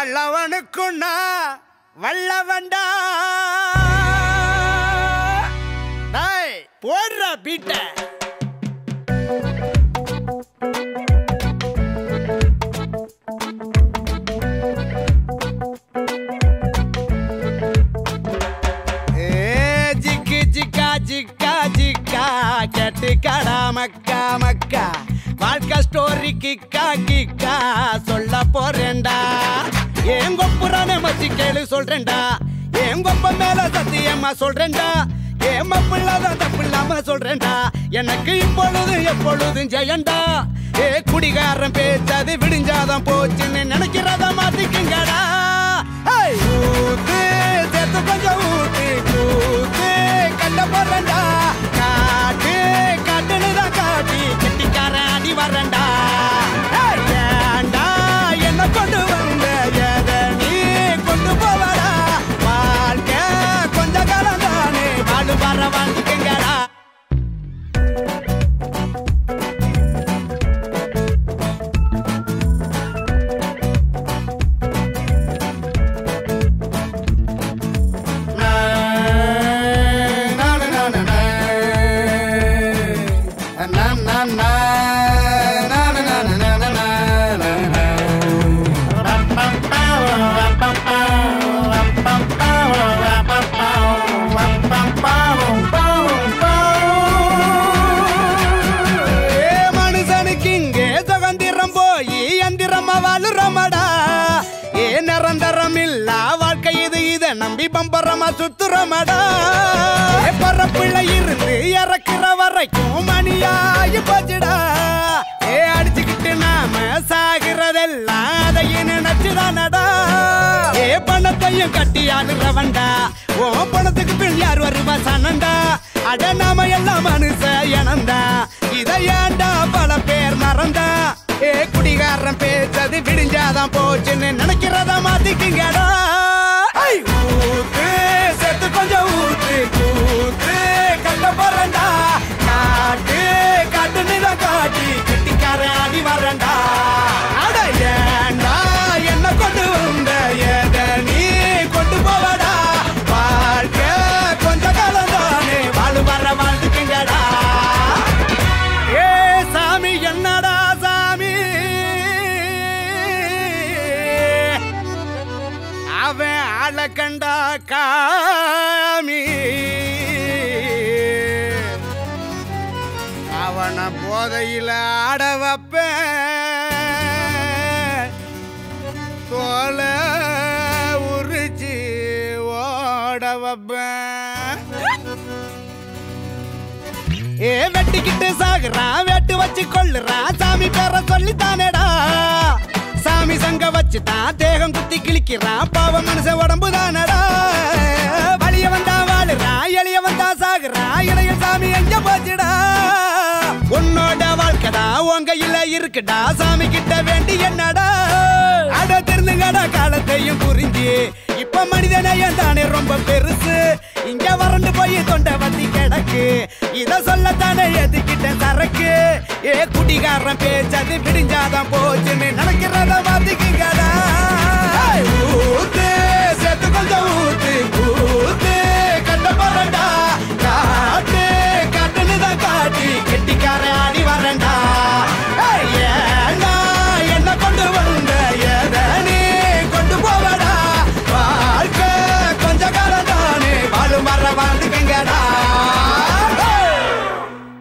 வல்லவனுக்குன்னா வல்லவன்டா டேய் போடுற பீட்ட ஜிக்கு ஜிக்கா ஜிக்கா ஜிக்கா கெட்டு கடா மக்கா மக்கா வாழ்க்கை ஸ்டோரி கிக்கா கிக்கா சொல்ல போறேன்டா என் கொப்புறான மச்சி கேளு சொல்றேன்டா என் கொப்ப மேல சத்தியமா சொல்றேன்டா ஏமா பிள்ளாதான் தப்பு இல்லாம சொல்றேன்டா எனக்கு இப்பொழுது எப்பொழுதும் ஜெயண்டா ஏ குடிகாரன் பேச்சது விடிஞ்சாதான் போச்சுன்னு நினைக்கிறத மாத்திக்குங்கடா ஏய், ஊத்து சேர்த்து கொஞ்சம் ஊத்து கூத்து கண்ட போறேன்டா காட்டு காட்டுன்னு தான் காட்டி கெட்டிக்காரன் அடி வரேன்டா ஏய், ஏன்டா என்ன கொண்டு வந்த எதை நீ கொண்டு போவடா வாழ்க்கை கொஞ்ச காலம் தானே வாழு வர வாழ்ந்துக்கங்கடா ஏ மனுஷனுக்கு இங்கே சுதந்திரம் போய் எந்திரமா வாழுறமடா ஏ நிரந்தரம் இல்ல வாழ்க்கை இது இத நம்பி பம்பரமா சுத்துறமடா ஏ பரப்புள்ள இருந்து இறக்குற வரைக்கும் மணியாகி போச்சுடா ஏ அடிச்சுக்கிட்டு நாம சாகிறதெல்லாம் அதையும் நினைச்சுதானடா ஏ பணத்தையும் கட்டி ஆளுறவன்டா ஓ பணத்துக்கு பின் யார் வருவா சனண்டா அட நாம எல்லாம் மனுஷ இனந்தா இதை ஏன்டா பல பேர் மறந்தா ஏ குடிகாரன் பேச்சது விடிஞ்சாதான் போச்சுன்னு நினைக்கிறத மாத்திக்குங்கடா ஐ, ஊத்து செத்து கொஞ்சம் ஊத்து கூத்து கண்ட போறேன்டா காட்டு காட்டுன்னு தான் காட்டி கெட்டிக்காரன் அடி வரேன்டா அட ஏன்டா என்ன கொண்டு வந்த எதை நீ கொண்டு போவடா வாழ்க்கை கொஞ்ச காலம் தானே வாழு வர வாழ்ந்துக்குங்கடா ஏ சாமி என்னடா சாமி அவன் ஆள கண்டா காமி அவனை போதையில ஆட வைப்பேன் தோலை உரிச்சு ஓட வைப்பேன் ஏ வெட்டிக்கிட்டு சாகுறான் வெட்டு வச்சு கொள்ளுறான் சாமி பேர சொல்லித்தானேடா சாமி சங்க வச்சுட்டான் தேகம் குத்தி கிழிக்கிறான் பாவ மனுஷன் உடம்பு தானடா வலிய வந்தா வாழுறான் எளிய வந்தா சாகுறான் இளைய சாமி எங்க போச்சுடா உன்னோட வாழ்க்கைடா உன் கையில இருக்குடா சாமி கிட்ட வேண்டி என்னடா அட தெரிந்துங்கடா காலத்தையும் புரிஞ்சு இப்ப மனிதனையும் தானே ரொம்ப பெருசு இங்க வறண்டு போய் தொண்டை வத்தி கிடக்கு இத சொல்லத்தானே எதுக்கிட்ட சரக்கு ஏ குடிகாரன் பேச்சது விடிஞ்சாதான் போச்சுன்னு நினைக்கிறத மாத்திக்கிங்கடா